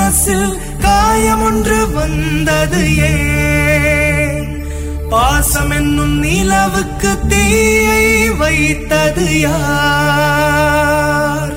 மனசில் காயம் ஒன்று வந்தது ஏன் பாசம் என்னும் நிலவுக்கு தீயை வைத்தது யார்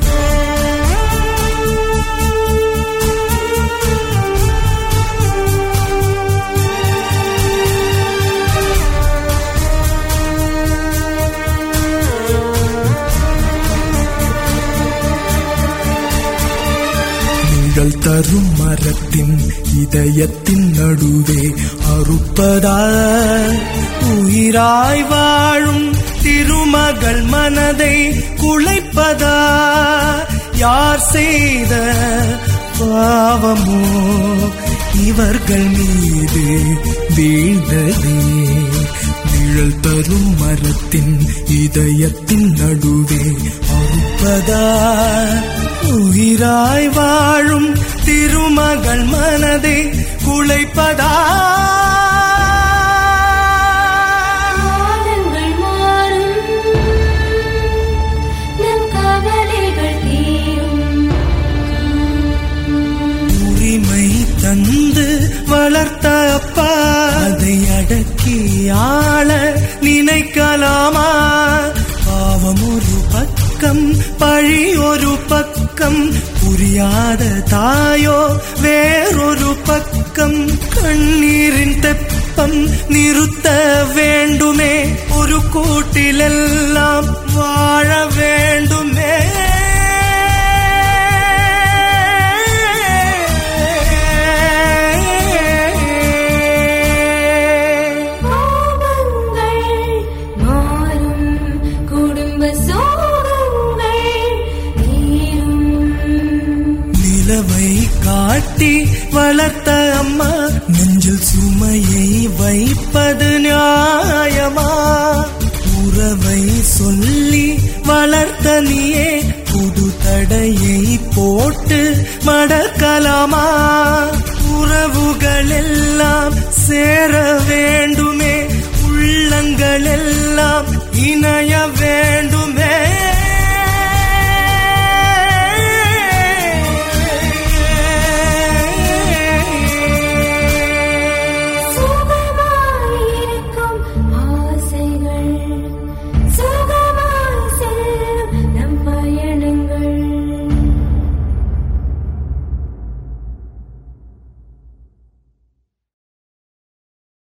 நிழல் தரும் மரத்தின் இதயத்தின் நடுவே அறுப்பதா உயிராய் வாழும் திருமகள் மனதை குலைப்பதா யார் செய்த பாவமோ இவர்கள் மீது வீழ்ந்ததே நிழல் தரும் மரத்தின் இதயத்தின் நடுவே அறுப்பதா உயிராய் வாழும் திருமகள் மனதை குலைப்பதா காலங்கள் மாறும் நம் கவலைகள் தீரும் உரிமை தந்து வளர்த்த அப்பா அதை அடக்கி ஆள நினைக்கலாமா பாவம் ஒரு பக்கம் பழி ஒரு பக்கம் புரியாத தாயோ வேறொரு பக்கம் கண்ணீரின் தெப்பம் நிறுத்த வேண்டுமே ஒரு கூட்டிலெல்லாம் வாழ வேண்டுமே கோபங்கள் மாறும் குடும்ப சோகங்கள் தீரும் நிலவை காட்டி வளர்த்த அம்மா நெஞ்சில் சுமையை வைப்பது நியாயமா உறவை சொல்லி வளர்த்த நீயே புது தடையை போட்டு மடக்கலாமா உறவுகள் எல்லாம் சேர வேண்டுமே உள்ளங்கள் எல்லாம் இணைய வேண்டும்